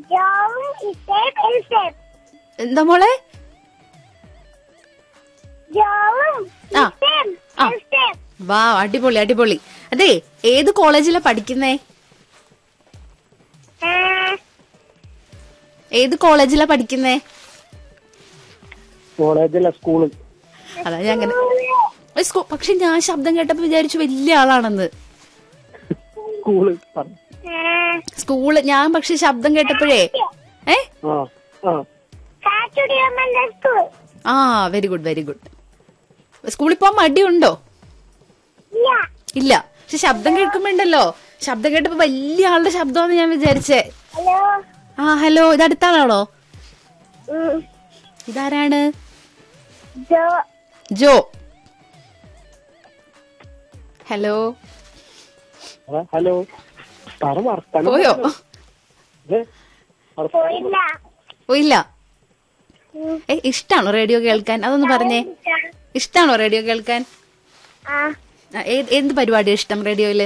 ജോവും ഇസേം എൽസേം എന്താ മോളെ ജോവും ആ. ഇസേം ആ. എൽസേം വാ അടിപൊളി അടിപൊളി അതെ ഏത് കോളേജിലാ പഠിക്കുന്നേ ആ, ഏത് കോളേജിലാ പഠിക്കുന്നേ കോളേജല്ല സ്കൂള് അതാ ഞാൻ അങ്ങനെ ഏ, സ്കൂ- പക്ഷെ ഞാൻ ശബ്ദം കേട്ടപ്പോ വിചാരിച്ചു വലിയ ആളാണെന്ന് സ്കൂള് പറഞ്ഞു ആ, സ്കൂള് ഞാൻ പക്ഷെ ശബ്ദം കേട്ടപ്പോഴേ ഏ ആ ആ കാറ്റുടിയമ്മന്റെ സ്കൂൾ ആ വെരി ഗുഡ് വെരി ഗുഡ് സ്കൂളിൽ പോകാൻ മടിയുണ്ടോ ഇല്ല ഇല്ല പക്ഷെ ശബ്ദം കേൾക്കുമ്പോണ്ടല്ലോ ശബ്ദം കേട്ടപ്പോ വലിയ ആളുടെ ശബ്ദമാണെന്ന് ഞാൻ വിചാരിച്ചേ ഹലോ ആ ഹലോ ഇത് അടുത്ത ആളാണോ ഉം. ഇതാരാണ് ജോ ജോ ഹലോ ആ, ഹലോ പറ വർത്താനം പോയോ ഇത് വർത്താനം പോയില്ല ഓ ഇല്ല ഉം. ഏ ഇഷ്ടാണോ റേഡിയോ കേൾക്കാൻ അതൊന്ന് പറഞ്ഞേ ഇഷ്ടാണോ റേഡിയോ കേൾക്കാൻ ആ ആ, ഏത് എന്ത് പരിപാടിയാ ഇഷ്ടം റേഡിയോയില്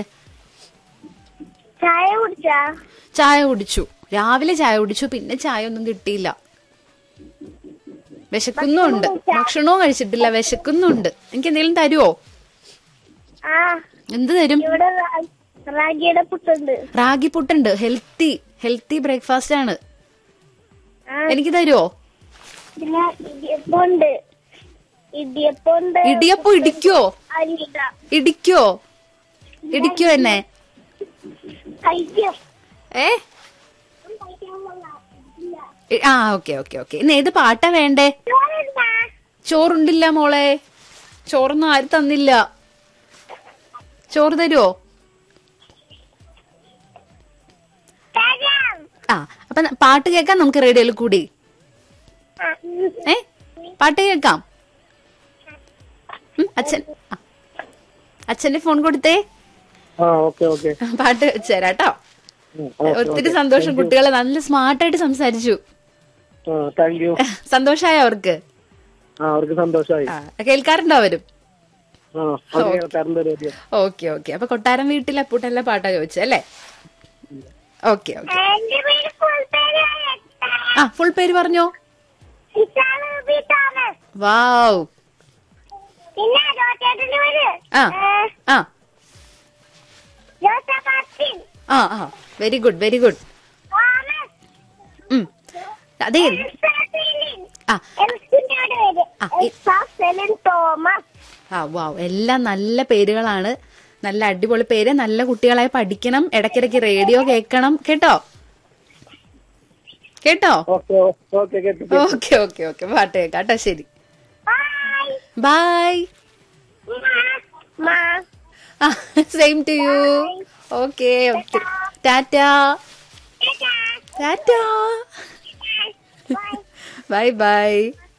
ചായ കുടിച്ചാ ചായ കുടിച്ചു രാവിലെ ചായ കുടിച്ചു പിന്നെ ചായ ഒന്നും കിട്ടിയില്ല വിശക്കുന്നുണ്ട് ഭക്ഷണവും കഴിച്ചിട്ടില്ല വിശക്കുന്നുണ്ട് എനിക്ക് എന്തെങ്കിലും തരുവോ ആ എന്ത് തരും ഇവിടെ റാ- റാഗിയുടെ പുട്ടുണ്ട് റാഗി പുട്ടുണ്ട് ഹെൽത്തി ഹെൽത്തി ബ്രേക്ക്ഫാസ്റ്റ് ആണ് ആ എനിക്ക് തരുവോ പിന്നെ ഇടിയപ്പമുണ്ട് ഇടിയപ്പമുണ്ട് ഇടിയപ്പം ഇടിക്കോ അരിയിട ഇടിക്കോ ഇടിക്കോ എന്നെ കഴിക്കും ഏ ഇ- ആ ഓക്കെ ഓക്കെ ഓക്കെ ഇന്ന് ഏത് പാട്ടാ വേണ്ടേ ചോറുണ്ടാ? ചോറുണ്ടില്ല മോളെ ചോറൊന്നും ആരും തന്നില്ല ചോറ് തരുവോ തരാം. ആ അപ്പൊ ന- പാട്ട് കേൾക്കാം നമുക്ക് റേഡിയോയിൽ കൂടി ആ, ഉം. ഏ പാട്ട് കേൾക്കാം ഉം, അച്ഛൻ ആ. അച്ഛന്റെ ഫോൺ കൊടുത്തേ ആ ഓക്കെ ഓക്കെ പാട്ട് വെച്ചുതരാട്ടോ ഉം, ഓക്കെ, ഒത്തിരി ഓക്കെ. സന്തോഷം Thank you. കുട്ടികളെ നല്ല സ്മാർട്ടായിട്ട് സംസാരിച്ചു ആ താങ്ക് യു സന്തോഷായോ അവർക്ക് ആ അവർക്ക് സന്തോഷമായി ആ കേൾക്കാറുണ്ടോ അവരും ആ അവർ കേൾക്കാറുണ്ട് റേഡിയോ ഓക്കെ ഓക്കെ അപ്പൊ കൊട്ടാരം വീട്ടിൽ അപ്പൂട്ടല്ല പാട്ടാ ചോദിച്ചല്ലേ ഓക്കെ ഓക്കെ എന്റെ പേര് full പേര് എത്ര? ആ ഫുൾ പേര് പറഞ്ഞോ ഇസാണ് ബി തോമസ്. വാവ് പിന്നെ ജോസേട്ടന്റെ പേര് ആ. ഏ, ആ ജോസഫ് മാർട്ടിൻ. ആ ആ very good very good Thomas. ഉം അതെ എൽസ സെലിൻ. ആ എൽസിന്റെ പേര് ആ, ഇ- എൽസ സെലിൻ തോമസ് ആ വാവ് എല്ലാം നല്ല പേരുകളാണ് നല്ല അടിപൊളി പേര് നല്ല കുട്ടികളായി പഠിക്കണം ഇടയ്ക്കിടയ്ക്ക് റേഡിയോ കേൾക്കണം കേട്ടോ കേട്ടോ ഓക്കെ ഓക്കെ കേട്ടു കേട്ടു. ഓക്കെ ഓക്കെ ഓക്കെ പാട്ട് കേൾക്കാം കേട്ടോ ശരി ബൈ ബൈ മാ same to you okay okay tata tata bye bye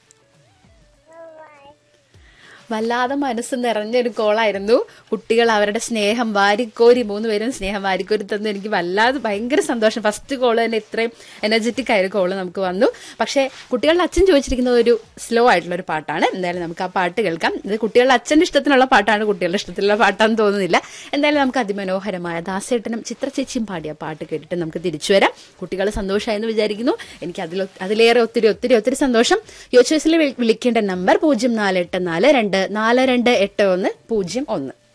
വല്ലാതെ മനസ്സ് നിറഞ്ഞൊരു കോളായിരുന്നു കുട്ടികൾ അവരുടെ സ്നേഹം വാരിക്കോരി മൂന്ന് പേരും സ്നേഹം വാരിക്കോരി തന്നു എനിക്ക് വല്ലാതെ ഭയങ്കര സന്തോഷം ഫസ്റ്റ് കോള് തന്നെ ഇത്രയും എനർജറ്റിക് ആയ ഒരു കോള് നമുക്ക് വന്നു പക്ഷേ കുട്ടികളുടെ അച്ഛൻ ചോദിച്ചിരിക്കുന്നത് ഒരു സ്ലോ ആയിട്ടുള്ള ഒരു പാട്ടാണ് എന്തായാലും നമുക്ക് ആ പാട്ട് കേൾക്കാം ഇത് കുട്ടികളുടെ അച്ഛന്റെ ഇഷ്ടത്തിനുള്ള പാട്ടാണ് കുട്ടികളുടെ ഇഷ്ടത്തിലുള്ള പാട്ടാന്ന് തോന്നുന്നില്ല എന്തായാലും നമുക്ക് അതിമനോഹരമായ ദാസേട്ടനും ചിത്രചേച്ചിയും പാടിയ പാട്ട് കേട്ടിട്ട് നമുക്ക് തിരിച്ചു വരാം കുട്ടികൾ സന്തോഷമായെന്ന് വിചാരിക്കുന്നു എനിക്ക് അതിൽ അതിലേറെ ഒത്തിരി ഒത്തിരി ഒത്തിരി സന്തോഷം യോച്ചേഴ്സിൽ വിളിക്കേണ്ട നമ്പർ പൂജ്യം നാല് എട്ട് നാല് രണ്ട് നാല് രണ്ട് എട്ട് ഒന്ന് പൂജ്യം ഒന്ന്